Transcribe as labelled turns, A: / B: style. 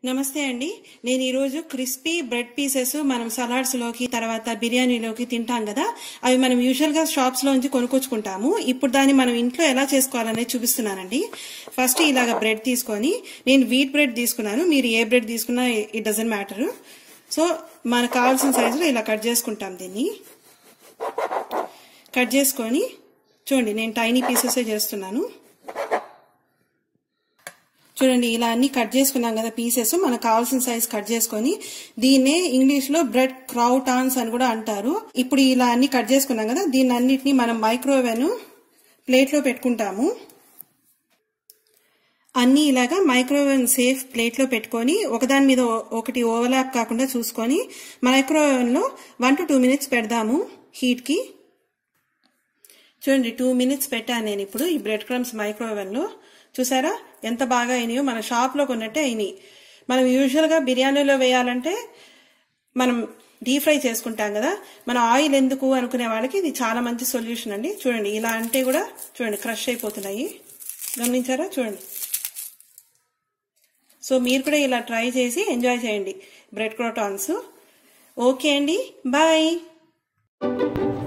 A: నమస్తే అండి నేను ఈరోజు క్రిస్పీ బ్రెడ్ పీసెస్ మనం సలాడ్స్ లోకి తర్వాత బిర్యానీలోకి తింటాం కదా అవి మనం యూజువల్ గా షాప్స్ లోంచి కొనుక్కొచ్చుకుంటాము ఇప్పుడు దాన్ని మనం ఇంట్లో ఎలా చేసుకోవాలనేది చూపిస్తున్నానండి ఫస్ట్ ఇలాగ బ్రెడ్ తీసుకొని నేను వీట్ బ్రెడ్ తీసుకున్నాను మీరు ఏ బ్రెడ్ తీసుకున్నా ఇట్ డజంట్ మ్యాటర్ సో మనకు కావాల్సిన సైజులో ఇలా కట్ చేసుకుంటాం దీన్ని కట్ చేసుకొని చూడండి నేను టైనీ పీసెస్ చేస్తున్నాను చూడండి ఇలా అన్ని కట్ చేసుకున్నాం కదా పీసెస్ మనకు కావాల్సిన సైజ్ కట్ చేసుకొని దీన్నే ఇంగ్లీష్ లో బ్రెడ్ క్రౌటాన్స్ అని కూడా అంటారు ఇప్పుడు ఇలా అన్ని కట్ చేసుకున్నాం కదా దీన్ని అన్నిటిని మనం మైక్రోవేవ్ ప్లేట్ లో పెట్టుకుంటాము అన్ని ఇలాగా మైక్రోవేవ్ సేఫ్ ప్లేట్ లో పెట్టుకొని ఒకదాని మీద ఒకటి ఓవర్లాప్ కాకుండా చూసుకొని మైక్రోవేవ్ లో వన్ టు టూ మినిట్స్ పెడదాము హీట్ కి చూడండి టూ మినిట్స్ పెట్టాను నేను ఇప్పుడు ఈ బ్రెడ్ క్రమ్స్ మైక్రోవేవ్ లో చూసారా ఎంత బాగా అయినాయో మన షాప్ లో కొన్నట్టే అయినాయి మనం యూజువల్ గా బిర్యానీలో వేయాలంటే మనం డీప్ ఫ్రై చేసుకుంటాం కదా మన ఆయిల్ ఎందుకు అనుకునే వాళ్ళకి ఇది చాలా మంచి సొల్యూషన్ అండి చూడండి ఇలా అంటే కూడా చూడండి క్రష్ అయిపోతున్నాయి గమనించారా చూడండి సో మీరు కూడా ఇలా ట్రై చేసి ఎంజాయ్ చేయండి బ్రెడ్ క్రోటాన్స్ ఓకే అండి బాయ్